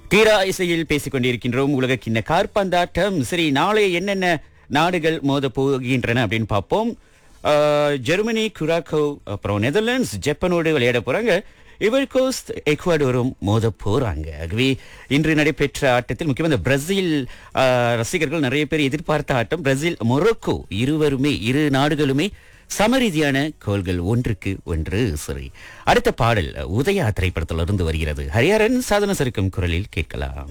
கீரா இசையில் பேசிக் கொண்டிருக்கின்றோம் உலக கிண்ண கார்பந்தாட்டம் சரி நாளை என்னென்ன நாடுகள் மோத போகின்றன அப்படின்னு பார்ப்போம் ஆஹ், ஜெர்மனி குராக்கோ அப்புறம் நெதர்லாண்ட்ஸ் ஜப்பானோடு விளையாட போறாங்க இவர் கோஸ்ட் எக்வாடோரும் மோத போறாங்க ஆகவே இன்று நடைபெற்ற ஆட்டத்தில் முக்கியமாக இந்த பிரேசில் ஆஹ், ரசிகர்கள் நிறைய பேர் எதிர்பார்த்த ஆட்டம் பிரேசில் மொரோக்கோ இருவருமே இரு நாடுகளுமே சமரீதியான கோல்கள் ஒன்றுக்கு ஒன்று சரி அடுத்த பாடல் உதயா திரைப்படத்திலிருந்து வருகிறது ஹரிஹரன் சாதன சருக்கும் குரலில் கேட்கலாம்